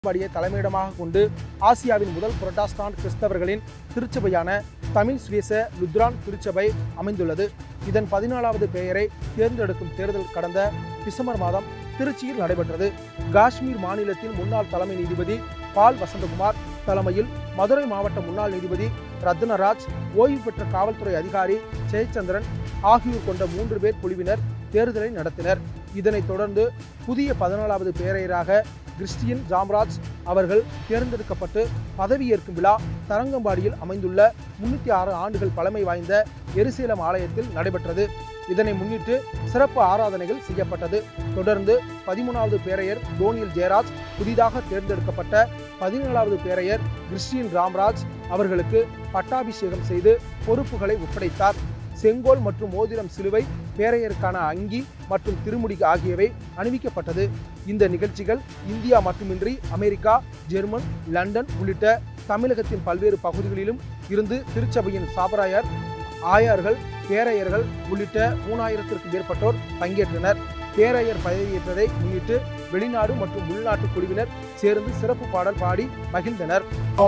வாடியை தலைமையிடமாக கொண்டு ஆசியாவின் முதல் புரட்டாஸ்டாண்ட் கிறிஸ்தவர்களின் திருச்சபையான தமிழ் சுவேச லுத்ரான் திருச்சபை அமைந்துள்ளது இதன் பதினாலாவது பெயரை தேர்ந்தெடுக்கும் தேர்தல் கடந்த டிசம்பர் மாதம் திருச்சியில் நடைபெற்றது காஷ்மீர் மாநிலத்தின் முன்னாள் தலைமை நீதிபதி பால் வசந்தகுமார் தலைமையில் மதுரை மாவட்ட முன்னாள் நீதிபதி ரத்னராஜ் ஓய்வு பெற்ற காவல்துறை அதிகாரி ஜெயச்சந்திரன் ஆகியோர் கொண்ட மூன்று பேர் குழுவினர் தேர்தலை நடத்தினர் இதனைத் தொடர்ந்து புதிய பதினாலாவது பேரையராக கிறிஸ்டியன் ஜாம்ராஜ் அவர்கள் தேர்ந்தெடுக்கப்பட்டு பதவியேற்கும் விழா தரங்கம்பாடியில் அமைந்துள்ள முன்னூற்றி ஆறு ஆண்டுகள் பழமை வாய்ந்த எருசலேம் ஆலயத்தில் நடைபெற்றது இதனை முன்னிட்டு சிறப்பு ஆராதனைகள் செய்யப்பட்டது தொடர்ந்து பதிமூணாவது பேரையர் டோனியல் ஜெயராஜ் புதிதாக தேர்ந்தெடுக்கப்பட்ட பதினேழாவது பேரையர் கிறிஸ்டியன் ராம்ராஜ் அவர்களுக்கு பட்டாபிஷேகம் செய்து பொறுப்புகளை ஒப்படைத்தார் செங்கோல் மற்றும் மோதிரம் சிலுவை பேரையருக்கான அங்கி மற்றும் திருமுடி ஆகியவை அணிவிக்கப்பட்டது இந்த நிகழ்ச்சிகள் இந்தியா மட்டுமின்றி அமெரிக்கா ஜெர்மன் லண்டன் உள்ளிட்ட தமிழகத்தின் பல்வேறு பகுதிகளிலும் இருந்து திருச்சபையின் சாபராயர் ஆயார்கள் பேரையர்கள் உள்ளிட்ட மூணாயிரத்திற்கும் மேற்பட்டோர் பங்கேற்றனர் பேரையர் பதவியேற்றதை முன்னிட்டு வெளிநாடு மற்றும் உள்நாட்டு குழுவினர் சேர்ந்து சிறப்பு பாடல் பாடி மகிழ்ந்தனர்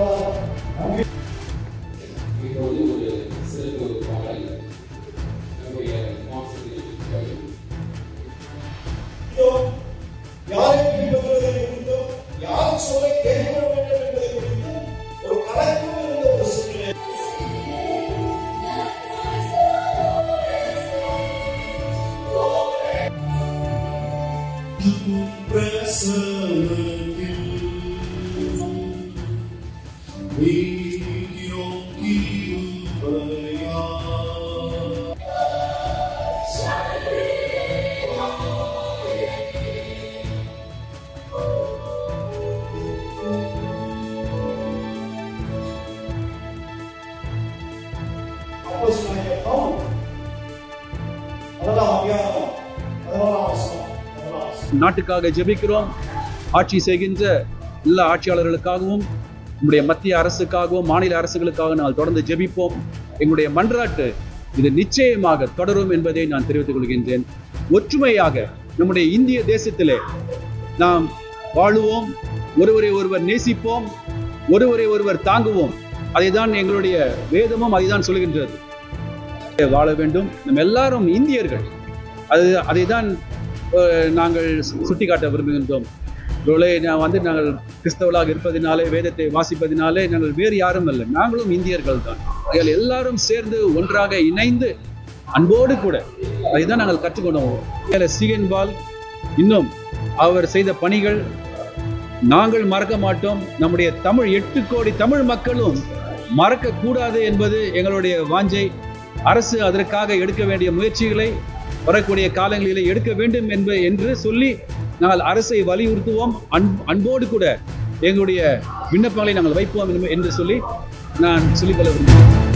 இப்போது ஒரு சிறப்பு பாடல் நம்முடைய மாஸ்டர் இதோ யாரை பின்பற்றுவதை குறித்தோ யார் சொல்ல கேட்க வேண்டும் என்பதை குறித்தோ ஒரு கலக்கம் இருந்த ஒரு சூழ்நிலை அப்போஸ்தலனாகிய பவுல் அதெல்லாம் அதிகாரம் அதெல்லாம் அவசரம் அதெல்லாம் அவசரம் நாட்டுக்காக ஜெபிக்கிறோம் ஆட்சி செய்கின்ற எல்லா ஆட்சியாளர்களுக்காகவும் நம்முடைய மத்திய அரசுக்காகவும் மாநில அரசுகளுக்காக நாங்கள் தொடர்ந்து ஜெபிப்போம் எங்களுடைய மன்றாட்டு இது நிச்சயமாக தொடரும் என்பதை நான் தெரிவித்துக் கொள்கின்றேன் ஒற்றுமையாக நம்முடைய இந்திய தேசத்திலே நாம் வாழுவோம் ஒருவரை ஒருவர் நேசிப்போம் ஒருவரை ஒருவர் தாங்குவோம் அதைதான் எங்களுடைய வேதமும் அதைதான் சொல்கின்றது வாழ வேண்டும் நம்ம எல்லாரும் இந்தியர்கள் அது அதை தான் நாங்கள் சு- சுட்டிக்காட்ட விரும்புகின்றோம் ஒருவேளை நான் வந்து நாங்கள் கிறிஸ்தவர்களாக இருப்பதினாலே வேதத்தை வாசிப்பதினாலே நாங்கள் வேறு யாரும் அல்ல நாங்களும் இந்தியர்கள் தான் ஆகையால் எல்லாரும் சேர்ந்து ஒன்றாக இணைந்து அன்போடு கூட அதை தான் நாங்கள் கற்றுக்கொண்டோம் ஆகையால சீகன் பால் இன்னும் அவர் செய்த பணிகள் நாங்கள் மறக்க மாட்டோம் நம்முடைய தமிழ் எட்டு கோடி தமிழ் மக்களும் மறக்க கூடாது என்பது எங்களுடைய வாஞ்சை அரசு அதற்காக எடுக்க வேண்டிய முயற்சிகளை வரக்கூடிய காலங்களிலே எடுக்க வேண்டும் என்ப என்று சொல்லி நாங்கள் அரசை வலியுறுத்துவோம் அன் அன்போடு கூட எங்களுடைய விண்ணப்பங்களை நாங்கள் வைப்போம் என்று சொல்லி நான் சொல்லிக்கொள்ள விரும்புகிறேன்